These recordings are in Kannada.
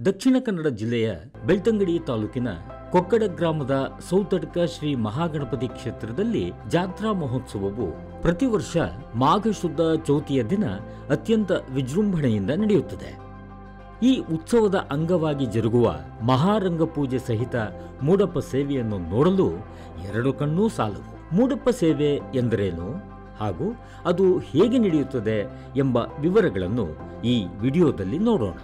ದಕ್ಷಿಣ ಕನ್ನಡ ಜಿಲ್ಲೆಯ ಬೆಳ್ತಂಗಡಿ ತಾಲೂಕಿನ ಕೊಕ್ಕಡ ಗ್ರಾಮದ ಸೌತಡ್ಕ ಶ್ರೀ ಮಹಾಗಣಪತಿ ಕ್ಷೇತ್ರದಲ್ಲಿ ಜಾತ್ರಾ ಮಹೋತ್ಸವವು ಪ್ರತಿ ವರ್ಷ ಮಾಘ ಶುದ್ಧ ಚೌತಿಯ ದಿನ ಅತ್ಯಂತ ವಿಜೃಂಭಣೆಯಿಂದ ನಡೆಯುತ್ತದೆ ಈ ಉತ್ಸವದ ಅಂಗವಾಗಿ ಜರುಗುವ ಮಹಾರಂಗ ಪೂಜೆ ಸಹಿತ ಮೂಡಪ್ಪ ಸೇವೆಯನ್ನು ನೋಡಲು ಎರಡು ಕಣ್ಣೂ ಸಾಲವು ಮೂಡಪ್ಪ ಸೇವೆ ಎಂದರೇನು ಹಾಗೂ ಅದು ಹೇಗೆ ನಡೆಯುತ್ತದೆ ಎಂಬ ವಿವರಗಳನ್ನು ಈ ವಿಡಿಯೋದಲ್ಲಿ ನೋಡೋಣ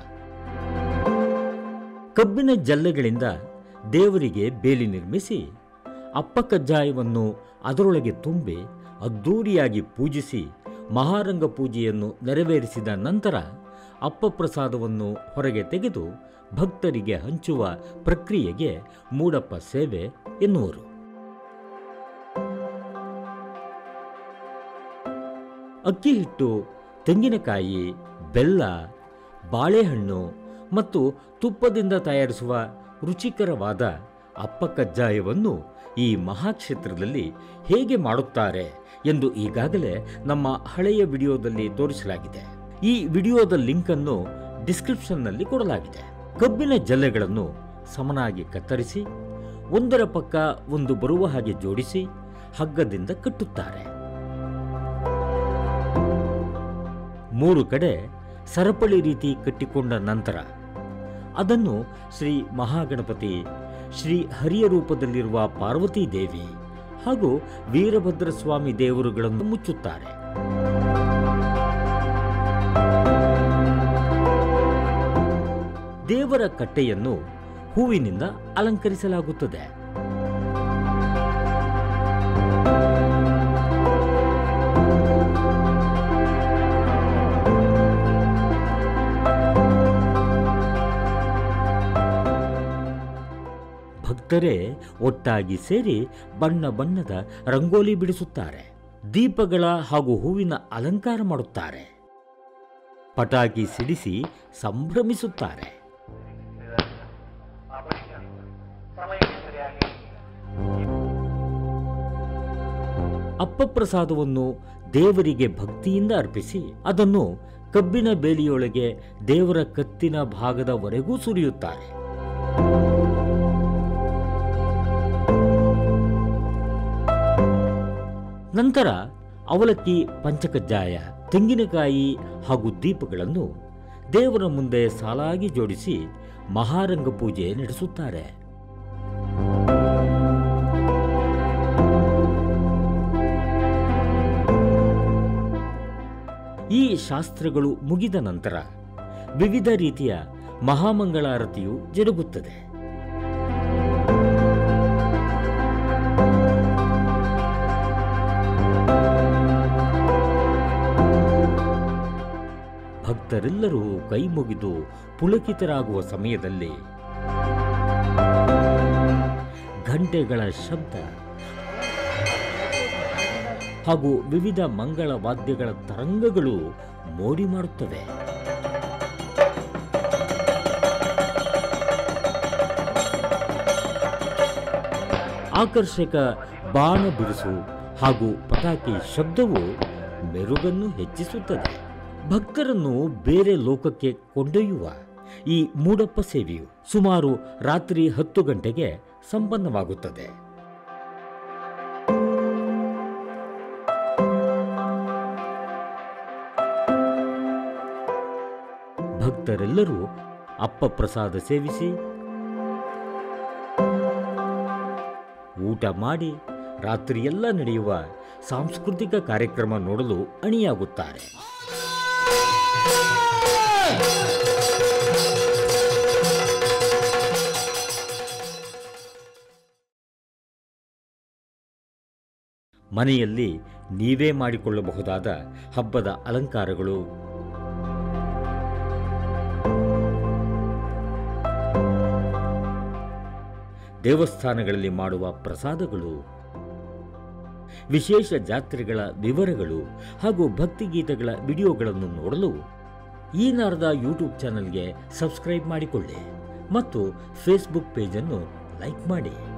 ಕಬ್ಬಿನ ಜಲ್ಲೆಗಳಿಂದ ದೇವರಿಗೆ ಬೇಲಿ ನಿರ್ಮಿಸಿ ಅಪ್ಪ ಕಜ್ಜಾಯವನ್ನು ಅದರೊಳಗೆ ತುಂಬಿ ಅದ್ದೂರಿಯಾಗಿ ಪೂಜಿಸಿ ಮಹಾರಂಗ ಪೂಜೆಯನ್ನು ನೆರವೇರಿಸಿದ ನಂತರ ಅಪ್ಪ ಪ್ರಸಾದವನ್ನು ಹೊರಗೆ ತೆಗೆದು ಭಕ್ತರಿಗೆ ಹಂಚುವ ಪ್ರಕ್ರಿಯೆಗೆ ಮೂಡಪ್ಪ ಸೇವೆ ಎನ್ನುವರು ಅಕ್ಕಿ ಹಿಟ್ಟು ತೆಂಗಿನಕಾಯಿ ಬೆಲ್ಲ ಬಾಳೆಹಣ್ಣು ಮತ್ತು ತುಪ್ಪದಿಂದ ತಯಾರಿಸುವ ರುಚಿಕರವಾದ ಅಪ್ಪ ಕಜ್ಜಾಯವನ್ನು ಈ ಮಹಾಕ್ಷೇತ್ರದಲ್ಲಿ ಹೇಗೆ ಮಾಡುತ್ತಾರೆ ಎಂದು ಈಗಾಗಲೇ ನಮ್ಮ ಹಳೆಯ ವಿಡಿಯೋದಲ್ಲಿ ತೋರಿಸಲಾಗಿದೆ ಈ ವಿಡಿಯೋದ ಲಿಂಕ್ ಅನ್ನು ಡಿಸ್ಕ್ರಿಪ್ಷನ್ನಲ್ಲಿ ಕೊಡಲಾಗಿದೆ ಕಬ್ಬಿನ ಜಲ್ಲೆಗಳನ್ನು ಸಮನಾಗಿ ಕತ್ತರಿಸಿ ಒಂದರ ಪಕ್ಕ ಒಂದು ಬರುವ ಹಾಗೆ ಜೋಡಿಸಿ ಹಗ್ಗದಿಂದ ಕಟ್ಟುತ್ತಾರೆ ಮೂರು ಕಡೆ ಸರಪಳಿ ರೀತಿ ಕಟ್ಟಿಕೊಂಡ ನಂತರ ಅದನ್ನು ಶ್ರೀ ಮಹಾಗಣಪತಿ ಶ್ರೀ ಹರಿಯ ರೂಪದಲ್ಲಿರುವ ಪಾರ್ವತೀ ದೇವಿ ಹಾಗೂ ವೀರಭದ್ರ ಸ್ವಾಮಿ ದೇವರುಗಳನ್ನು ಮುಚ್ಚುತ್ತಾರೆ ದೇವರ ಕಟ್ಟೆಯನ್ನು ಹೂವಿನಿಂದ ಅಲಂಕರಿಸಲಾಗುತ್ತದೆ ಭಕ್ತರೇ ಒಟ್ಟಾಗಿ ಸೇರಿ ಬಣ್ಣ ಬಣ್ಣದ ರಂಗೋಲಿ ಬಿಡಿಸುತ್ತಾರೆ ದೀಪಗಳ ಹಾಗೂ ಹೂವಿನ ಅಲಂಕಾರ ಮಾಡುತ್ತಾರೆ ಪಟಾಕಿ ಸಿಡಿಸಿ ಸಂಭ್ರಮಿಸುತ್ತಾರೆ ಅಪ್ಪ ಪ್ರಸಾದವನ್ನು ದೇವರಿಗೆ ಭಕ್ತಿಯಿಂದ ಅರ್ಪಿಸಿ ಅದನ್ನು ಕಬ್ಬಿನ ಬೇಲಿಯೊಳಗೆ ದೇವರ ಕತ್ತಿನ ಭಾಗದವರೆಗೂ ಸುರಿಯುತ್ತಾರೆ ನಂತರ ಅವಲಕ್ಕಿ ಪಂಚಕಜ್ಜಾಯ ತೆಂಗಿನಕಾಯಿ ಹಾಗೂ ದೀಪಗಳನ್ನು ದೇವರ ಮುಂದೆ ಸಾಲಾಗಿ ಜೋಡಿಸಿ ಮಹಾರಂಗ ಪೂಜೆ ನಡೆಸುತ್ತಾರೆ ಈ ಶಾಸ್ತ್ರಗಳು ಮುಗಿದ ನಂತರ ವಿವಿಧ ರೀತಿಯ ಮಹಾಮಂಗಳಾರತಿಯು ಜರುಗುತ್ತದೆ ಭಕ್ತರೆಲ್ಲರೂ ಕೈ ಮುಗಿದು ಪುಳಕಿತರಾಗುವ ಸಮಯದಲ್ಲಿ ಘಂಟೆಗಳ ಶಬ್ದ ಹಾಗೂ ವಿವಿಧ ಮಂಗಳ ವಾದ್ಯಗಳ ತರಂಗಗಳು ಮೋಡಿ ಮಾಡುತ್ತವೆ ಆಕರ್ಷಕ ಬಾಣ ಬಿರುಸು ಹಾಗೂ ಪಟಾಕಿ ಶಬ್ದವು ಮೆರುಗನ್ನು ಹೆಚ್ಚಿಸುತ್ತದೆ ಭಕ್ತರನ್ನು ಬೇರೆ ಲೋಕಕ್ಕೆ ಕೊಂಡೊಯ್ಯುವ ಈ ಮೂಡಪ್ಪ ಸೇವೆಯು ಸುಮಾರು ರಾತ್ರಿ ಹತ್ತು ಗಂಟೆಗೆ ಸಂಪನ್ನವಾಗುತ್ತದೆ ಭಕ್ತರೆಲ್ಲರೂ ಅಪ್ಪ ಪ್ರಸಾದ ಸೇವಿಸಿ ಊಟ ಮಾಡಿ ರಾತ್ರಿಯೆಲ್ಲ ನಡೆಯುವ ಸಾಂಸ್ಕೃತಿಕ ಕಾರ್ಯಕ್ರಮ ನೋಡಲು ಅಣಿಯಾಗುತ್ತಾರೆ ಮನೆಯಲ್ಲಿ ನೀವೇ ಮಾಡಿಕೊಳ್ಳಬಹುದಾದ ಹಬ್ಬದ ಅಲಂಕಾರಗಳು ದೇವಸ್ಥಾನಗಳಲ್ಲಿ ಮಾಡುವ ಪ್ರಸಾದಗಳು ವಿಶೇಷ ಜಾತ್ರೆಗಳ ವಿವರಗಳು ಹಾಗೂ ಭಕ್ತಿಗೀತೆಗಳ ವಿಡಿಯೋಗಳನ್ನು ನೋಡಲು ಈ ನಾರದ ಯೂಟ್ಯೂಬ್ ಚಾನಲ್ಗೆ ಸಬ್ಸ್ಕ್ರೈಬ್ ಮಾಡಿಕೊಳ್ಳಿ ಮತ್ತು ಫೇಸ್ಬುಕ್ ಪೇಜನ್ನು ಲೈಕ್ ಮಾಡಿ